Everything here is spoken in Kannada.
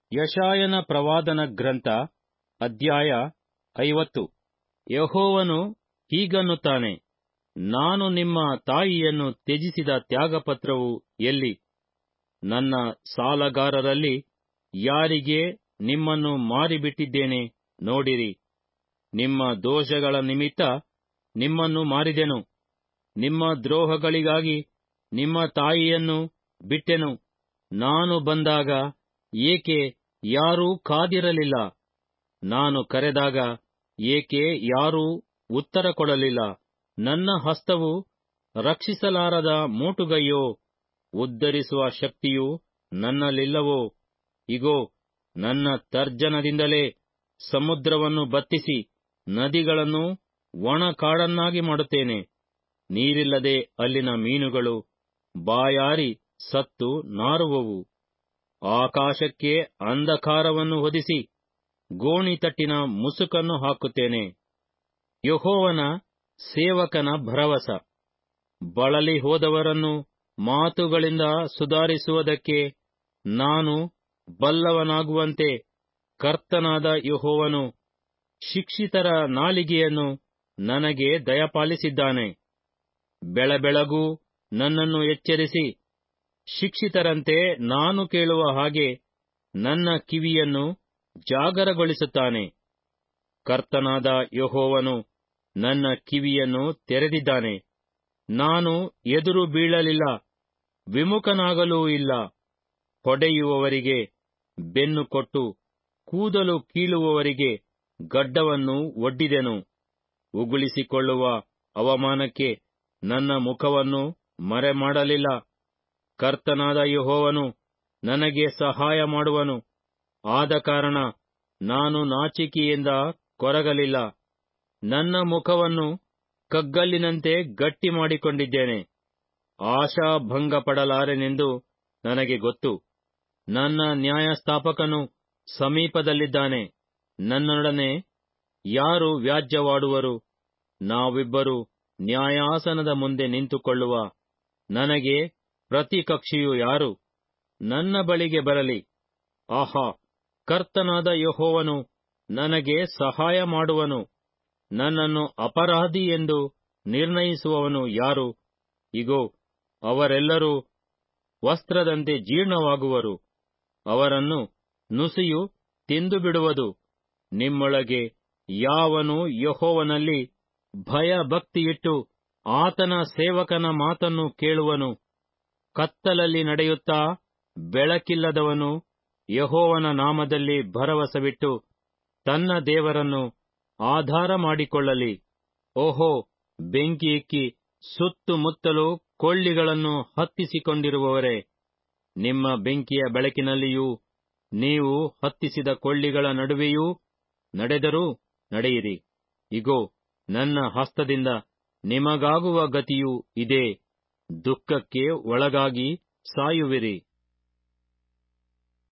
ಯಶಾಯನ ಪ್ರವಾದನ ಗ್ರಂಥ ಅಧ್ಯಾಯ ಐವತ್ತು ಯಹೋವನು ಹೀಗನ್ನುತ್ತಾನೆ ನಾನು ನಿಮ್ಮ ತಾಯಿಯನ್ನು ತ್ಯಜಿಸಿದ ತ್ಯಾಗಪತ್ರವು ಎಲ್ಲಿ ನನ್ನ ಸಾಲಗಾರರಲ್ಲಿ ಯಾರಿಗೆ ನಿಮ್ಮನ್ನು ಮಾರಿಬಿಟ್ಟಿದ್ದೇನೆ ನೋಡಿರಿ ನಿಮ್ಮ ದೋಷಗಳ ನಿಮಿತ್ತ ನಿಮ್ಮನ್ನು ಮಾರಿದೆನು ನಿಮ್ಮ ದ್ರೋಹಗಳಿಗಾಗಿ ನಿಮ್ಮ ತಾಯಿಯನ್ನು ಬಿಟ್ಟೆನು ನಾನು ಬಂದಾಗ ಏಕೆ ಯಾರೂ ಕಾದಿರಲಿಲ್ಲ ನಾನು ಕರೆದಾಗ ಏಕೆ ಯಾರೂ ಉತ್ತರ ಕೊಡಲಿಲ್ಲ ನನ್ನ ಹಸ್ತವು ರಕ್ಷಿಸಲಾರದ ಮೋಟುಗೈಯೋ ಉದ್ಧರಿಸುವ ಶಕ್ತಿಯು ನನ್ನಲ್ಲಿಲ್ಲವೋ ಇಗೋ ನನ್ನ ತರ್ಜನದಿಂದಲೇ ಸಮುದ್ರವನ್ನು ಬತ್ತಿಸಿ ನದಿಗಳನ್ನು ಒಣ ಕಾಡನ್ನಾಗಿ ಮಾಡುತ್ತೇನೆ ನೀರಿಲ್ಲದೆ ಅಲ್ಲಿನ ಮೀನುಗಳು ಬಾಯಾರಿ ಸತ್ತು ನಾರುವವು ಆಕಾಶಕ್ಕೆ ಅಂಧಕಾರವನ್ನು ಹೊದಿಸಿ ಗೋಣಿತಟ್ಟಿನ ಮುಸುಕನ್ನು ಹಾಕುತ್ತೇನೆ ಯಹೋವನ ಸೇವಕನ ಭರವಸ ಬಳಲಿ ಹೋದವರನ್ನು ಮಾತುಗಳಿಂದ ಸುಧಾರಿಸುವುದಕ್ಕೆ ನಾನು ಬಲ್ಲವನಾಗುವಂತೆ ಕರ್ತನಾದ ಯಹೋವನು ಶಿಕ್ಷಿತರ ನಾಲಿಗೆಯನ್ನು ನನಗೆ ದಯಪಾಲಿಸಿದ್ದಾನೆ ಬೆಳಬೆಳಗೂ ನನ್ನನ್ನು ಎಚ್ಚರಿಸಿ ಶಿಕ್ಷಿತರಂತೆ ನಾನು ಕೇಳುವ ಹಾಗೆ ನನ್ನ ಕಿವಿಯನ್ನು ಜಾಗರಗೊಳಿಸುತ್ತಾನೆ ಕರ್ತನಾದ ಯಹೋವನು ನನ್ನ ಕಿವಿಯನ್ನು ತೆರೆದಿದ್ದಾನೆ ನಾನು ಎದುರು ಬೀಳಲಿಲ್ಲ ವಿಮುಖನಾಗಲೂ ಇಲ್ಲ ಹೊಡೆಯುವವರಿಗೆ ಬೆನ್ನು ಕೊಟ್ಟು ಕೂದಲು ಕೀಳುವವರಿಗೆ ಗಡ್ಡವನ್ನು ಒಡ್ಡಿದೆನು ಉಗುಳಿಸಿಕೊಳ್ಳುವ ಅವಮಾನಕ್ಕೆ ನನ್ನ ಮುಖವನ್ನು ಮರೆಮಾಡಲಿಲ್ಲ ಕರ್ತನಾದ ಯಹೋವನು ನನಗೆ ಸಹಾಯ ಮಾಡುವನು ಆದ ಕಾರಣ ನಾನು ನಾಚಿಕೆಯಿಂದ ಕೊರಗಲಿಲ್ಲ ನನ್ನ ಮುಖವನ್ನು ಕಗ್ಗಲ್ಲಿನಂತೆ ಗಟ್ಟಿ ಮಾಡಿಕೊಂಡಿದ್ದೇನೆ ಆಶಾಭಂಗಪಡಲಾರೆನೆಂದು ನನಗೆ ಗೊತ್ತು ನನ್ನ ನ್ಯಾಯಸ್ಥಾಪಕನು ಸಮೀಪದಲ್ಲಿದ್ದಾನೆ ನನ್ನೊಡನೆ ಯಾರು ವ್ಯಾಜ್ಯವಾಡುವರು ನಾವಿಬ್ಬರು ನ್ಯಾಯಾಸನದ ಮುಂದೆ ನಿಂತುಕೊಳ್ಳುವ ನನಗೆ ಪ್ರತಿಕಕ್ಷಿಯು ಯಾರು ನನ್ನ ಬಳಿಗೆ ಬರಲಿ ಆಹಾ ಕರ್ತನಾದ ಯಹೋವನು ನನಗೆ ಸಹಾಯ ಮಾಡುವನು ನನ್ನನ್ನು ಅಪರಾಧಿ ಎಂದು ನಿರ್ಣಯಿಸುವವನು ಯಾರು ಇಗೋ ಅವರೆಲ್ಲರೂ ವಸ್ತ್ರದಂತೆ ಜೀರ್ಣವಾಗುವರು ಅವರನ್ನು ನುಸಿಯು ತಿಂದು ಬಿಡುವುದು ನಿಮ್ಮೊಳಗೆ ಯಾವನು ಯಹೋವನಲ್ಲಿ ಭಯ ಭಕ್ತಿಯಿಟ್ಟು ಆತನ ಸೇವಕನ ಮಾತನ್ನು ಕೇಳುವನು ಕತ್ತಲಲ್ಲಿ ನಡೆಯುತ್ತಾ ಬೆಳಕಿಲ್ಲದವನು ಯಹೋವನ ನಾಮದಲ್ಲಿ ಭರವಸವಿಟ್ಟು ತನ್ನ ದೇವರನ್ನು ಆಧಾರ ಮಾಡಿಕೊಳ್ಳಲಿ ಓಹೋ ಬೆಂಕಿ ಇಕ್ಕಿ ಸುತ್ತುಮುತ್ತಲು ಕೊಳ್ಳಿಗಳನ್ನು ಹತ್ತಿಸಿಕೊಂಡಿರುವವರೇ ನಿಮ್ಮ ಬೆಂಕಿಯ ಬೆಳಕಿನಲ್ಲಿಯೂ ನೀವು ಹತ್ತಿಸಿದ ಕೊಳ್ಳಿಗಳ ನಡುವೆಯೂ ನಡೆದರೂ ನಡೆಯಿರಿ ಇಗೋ ನನ್ನ ಹಸ್ತದಿಂದ ನಿಮಗಾಗುವ ಗತಿಯು ಇದೇ ದುಃಖಕ್ಕೆ ಒಳಗಾಗಿ ಸಾಯುವಿರಿ